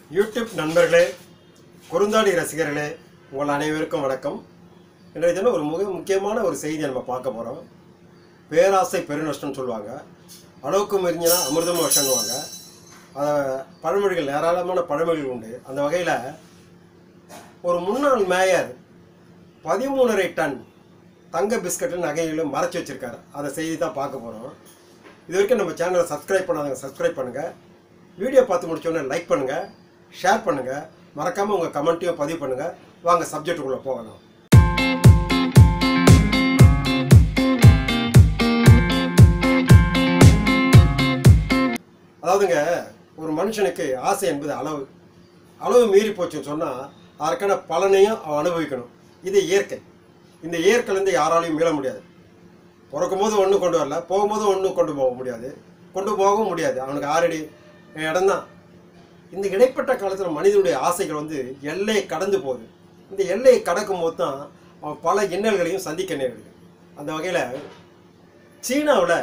YouTube நண்பர்களே குறுந்தாடி ரசிகர்களே உங்கள் அனைவருக்கும் வணக்கம் இன்றைய தினம் ஒரு மிக முக்கியமான ஒரு செய்தியை நம்ம பார்க்க போகிறோம் பேராசை பெருநஷ்டம்னு சொல்லுவாங்க அளவுக்கு மீறிஞ்சினா அமிர்தம் விஷம்னுவாங்க அதை பழமொழிகள் ஏராளமான பழமொழிகள் உண்டு அந்த வகையில் ஒரு முன்னாள் மேயர் பதிமூணரை டன் தங்க பிஸ்கட்டு நகைகளும் மறைச்சி வச்சிருக்காரு அதை செய்தி தான் பார்க்க போகிறோம் இது வரைக்கும் நம்ம சேனலை சப்ஸ்கிரைப் பண்ணாதவங்க சப்ஸ்கிரைப் பண்ணுங்கள் வீடியோ பார்த்து முடிச்சோடனே லைக் பண்ணுங்கள் ஷேர் பண்ணுங்கள் மறக்காமல் உங்கள் கமெண்ட்டையும் பதிவு பண்ணுங்கள் வாங்க சப்ஜெக்ட்டுக்குள்ளே போகலாம் அதாவதுங்க ஒரு மனுஷனுக்கு ஆசை என்பது அளவு அளவு மீறி போச்சுன்னு சொன்னால் அதற்கான பலனையும் அவன் அனுபவிக்கணும் இது இயற்கை இந்த இயற்கையிலேருந்து யாராலையும் மீள முடியாது பிறக்கும் போது ஒன்றும் கொண்டு வரல போகும்போது ஒன்றும் கொண்டு போக முடியாது கொண்டு போகவும் முடியாது அவனுக்கு ஆல்ரெடி இடம்தான் இந்த இடைப்பட்ட காலத்தில் மனிதனுடைய ஆசைகள் வந்து எல்லையை கடந்து போகுது இந்த எல்லையை கடக்கும் போது தான் அவன் பல இன்னல்களையும் சந்திக்க நேரிடுது அந்த வகையில் சீனாவில்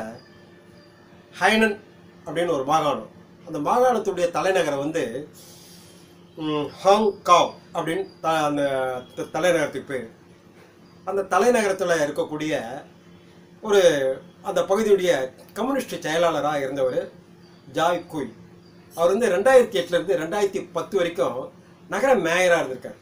ஹைனன் அப்படின்னு ஒரு மாகாணம் அந்த மாகாணத்துடைய தலைநகரம் வந்து ம், ஹாங்காங் அப்படின்னு த அந்த த- தலைநகரத்துக்கு பேர் அந்த தலைநகரத்தில் இருக்கக்கூடிய ஒரு அந்த பகுதியுடைய கம்யூனிஸ்ட் செயலாளராக இருந்தவர் ஜாய் குய் அவர் வந்து ரெண்டாயிரத்தி எட்டுலேருந்து ரெண்டாயிரத்தி பத்து வரைக்கும் நகர மேயராக இருந்திருக்கார்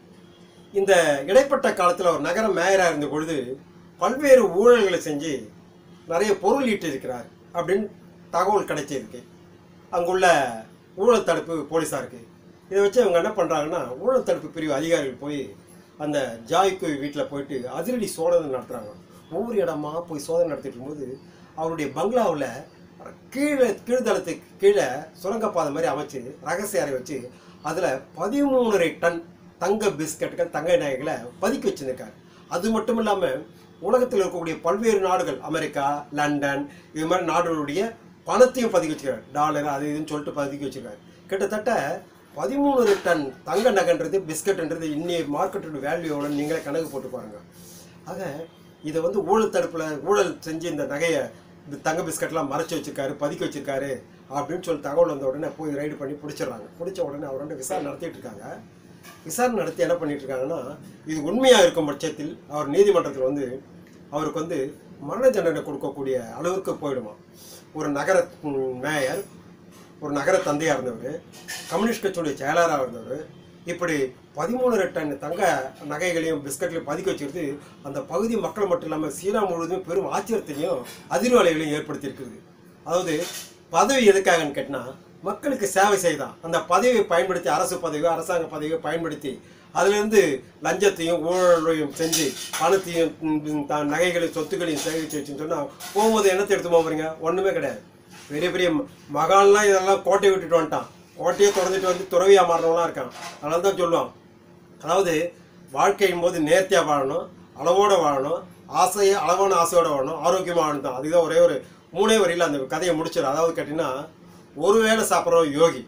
இந்த இடைப்பட்ட காலத்தில் ஒரு நகர மேயராக இருந்த பொழுது பல்வேறு ஊழல்களை செஞ்சு நிறைய பொருள் ஈட்டிருக்கிறார் அப்படின்னு தகவல் கிடைச்சிருக்கு அங்குள்ள ஊழல் தடுப்பு போலீஸாருக்கு இதை வச்சு அவங்க என்ன பண்ணுறாங்கன்னா ஊழல் தடுப்பு பிரிவு அதிகாரிகள் போய் அந்த ஜாய்க்கு வீட்டில் போயிட்டு அதிரடி சோதனை நடத்துகிறாங்க ஒவ்வொரு இடமா போய் சோதனை நடத்திட்டு இருக்கும்போது அவருடைய பங்களாவில் கீழே கீழ்தளத்துக்கு கீழே சுரங்கப்பாதை மாதிரி அமைச்சு ரகசிய அறை வச்சு அதில் பதிமூணரை டன் தங்க பிஸ்கட்டுகள் தங்க நகைகளை பதுக்கி வச்சுருக்காரு அது மட்டும் இல்லாமல் உலகத்தில் இருக்கக்கூடிய பல்வேறு நாடுகள் அமெரிக்கா லண்டன் இது மாதிரி நாடுகளுடைய பணத்தையும் பதுக்கி வச்சிருக்காரு டாலர் அது இதுன்னு சொல்லிட்டு பதுக்கி வச்சிருக்காரு கிட்டத்தட்ட பதிமூணு டன் தங்க நகைன்றது பிஸ்கட்ன்றது இன்னைய மார்க்கெட்டோட வேல்யூ எவ்வளோ நீங்களே கணக்கு போட்டு பாருங்க ஆக இதை வந்து ஊழல் தடுப்பில் ஊழல் செஞ்சு இந்த நகையை இந்த தங்க பிஸ்கட்லாம் மறைச்சு வச்சிருக்காரு பதுக்கி வச்சிருக்காரு அப்படின்னு சொல்லி தகவல் வந்த உடனே போய் ரைடு பண்ணி பிடிச்சிடுறாங்க பிடிச்ச உடனே அவர் வந்து விசாரணை நடத்திட்டு இருக்காங்க விசாரணை நடத்தி என்ன பண்ணிட்டு இருக்காங்கன்னா இது உண்மையாக இருக்கும் பட்சத்தில் அவர் நீதிமன்றத்தில் வந்து அவருக்கு வந்து மரண தண்டனை கொடுக்கக்கூடிய அளவுக்கு போயிடுமா ஒரு நகர ம், மேயர் ஒரு நகர தந்தையாக இருந்தவர் கம்யூனிஸ்ட் கட்சியுடைய செயலாளராக இருந்தவர் இப்படி பதிமூணு டன் தங்க நகைகளையும் பிஸ்கட்லையும் பதுக்கி வச்சிருந்து அந்த பகுதி மக்கள் மட்டும் இல்லாமல் சீனா முழுவதும் பெரும் ஆச்சரியத்தையும் அதிர்வலைகளையும் ஏற்படுத்தியிருக்கிறது அதாவது பதவி எதுக்காகன்னு கேட்டினா மக்களுக்கு சேவை செய்தான் அந்த பதவியை பயன்படுத்தி அரசு பதவியோ அரசாங்க பதவியோ பயன்படுத்தி அதிலிருந்து லஞ்சத்தையும் ஊழலையும் செஞ்சு பணத்தையும் ம், ம், தான் நகைகளையும் சொத்துக்களையும் சேகரித்து வச்சுன்னு சொன்னால் போகும்போது என்னத்தை எடுத்து போகிறீங்க ஒன்றுமே கிடையாது பெரிய பெரிய ம- மகான்லாம் இதெல்லாம் கோட்டையை விட்டுட்டு வந்துட்டான் கோட்டையை திறந்துட்டு வந்து துறவியா மாறினவங்களாம் இருக்கான் அதனால தான் சொல்லுவான் அதாவது வாழ்க்கையின் போது நேர்த்தியாக வாழணும் அளவோடு வாழணும் ஆசையை அளவான ஆசையோடு வாழணும் ஆரோக்கியமாக வாழணும் தான் அதுதான் ஒரே ஒரு மூணே வரியில் அந்த கதையை முடிச்சிடும் அதாவது கேட்டிங்கன்னா ஒரு வேளை சாப்பிட்றவன் யோகி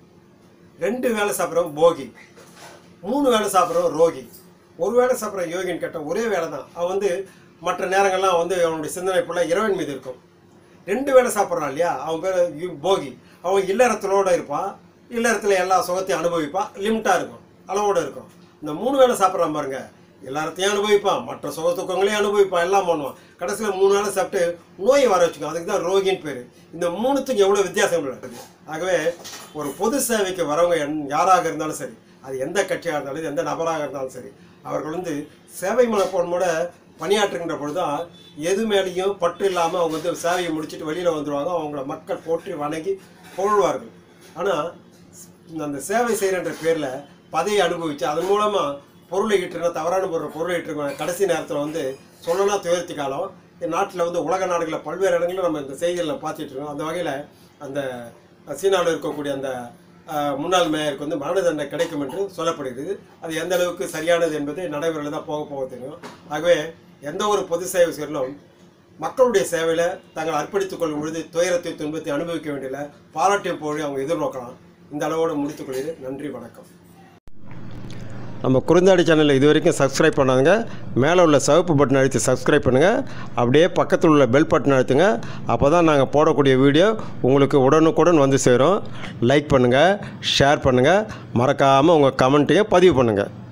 ரெண்டு வேளை சாப்பிட்றவன் போகி மூணு வேளை சாப்பிட்றவன் ரோகி ஒரு வேளை சாப்பிட்ற யோகின்னு கேட்டால் ஒரே வேளை தான் அவன் வந்து மற்ற நேரங்கள்லாம் வந்து அவனுடைய சிந்தனை ஃபுல்லாக இறைவன் மீது இருக்கும் ரெண்டு வேளை சாப்பிட்றான் இல்லையா அவன் பேர் யு- போகி அவன் இல்லறத்திலோட இருப்பான் இல்லறத்தில் எல்லா சுகத்தையும் அனுபவிப்பான் லிமிட்டாக இருக்கும் அளவோடு இருக்கும் இந்த மூணு வேளை சாப்பிட்றான் பாருங்க எல்லாத்தையும் அனுபவிப்பான் மற்ற சுக துக்கங்களையும் அனுபவிப்பான் எல்லாம் பண்ணுவான் கடைசியில் மூணு வேளை சாப்பிட்டு நோயை வர வச்சுக்கும் அதுக்கு தான் ரோகின்னு பேர் இந்த மூணுத்துக்கு எவ்வளோ வித்தியாசம் இருக்குது ஆகவே ஒரு பொது சேவைக்கு வரவங்க என்- யாராக இருந்தாலும் சரி அது எந்த கட்சியாக இருந்தாலும் எந்த நபராக இருந்தாலும் சரி அவர்கள் வந்து சேவை மனப்பான்மையோட பணியாற்றுகின்ற பொழுதுதான் எது மேலேயும் பற்று இல்லாமல் அவங்க வந்து சேவையை முடிச்சுட்டு வெளியில் வந்துடுவாங்க அவங்கள மக்கள் போற்றி வணங்கி புகழ்வார்கள் ஆனால் அந்த சேவை செய்கிறன்ற பேரில் பதவி அனுபவித்து அதன் மூலமாக பொருளை ஈட்டுனா தவறான பொருள் பொருளை ஈட்டுருக்க கடைசி நேரத்தில் வந்து சொல்லலாம் துயர்த்தி காலம் நாட்டில் வந்து உலக நாடுகளில் பல்வேறு இடங்களில் நம்ம இந்த செய்திகளை பார்த்துட்டு இருக்கோம் அந்த வகையில் அந்த சீனாவில் இருக்கக்கூடிய அந்த அஹ், முன்னாள் மேயருக்கு வந்து மரண தண்டனை கிடைக்கும் என்று சொல்லப்படுகிறது அது எந்த அளவுக்கு சரியானது என்பது நடைமுறையில் தான் போக போக தெரியும் ஆகவே எந்த ஒரு பொது சேவை செய்யலும் மக்களுடைய சேவையில் தங்களை அர்ப்பணித்துக் கொள்ளும் பொழுது துயரத்தை துன்பத்தை அனுபவிக்க வேண்டியதில்லை பாராட்டியம் போய் அவங்க எதிர்நோக்கலாம் இந்த அளவோடு முடித்துக்கொள்கிறேன் நன்றி வணக்கம் நம்ம குறுந்தாடி சேனலை இது வரைக்கும் சப்ஸ்கிரைப் பண்ணாதுங்க மேலே உள்ள சிவப்பு பட்டன் அழுத்தி சப்ஸ்கிரைப் பண்ணுங்கள் அப்படியே பக்கத்தில் உள்ள பெல் பட்டன் அழுத்துங்க அப்போ தான் நாங்கள் போடக்கூடிய வீடியோ உங்களுக்கு உடனுக்குடன் வந்து சேரும் லைக் பண்ணுங்கள் ஷேர் பண்ணுங்கள் மறக்காமல் உங்கள் கமெண்ட்டையும் பதிவு பண்ணுங்கள்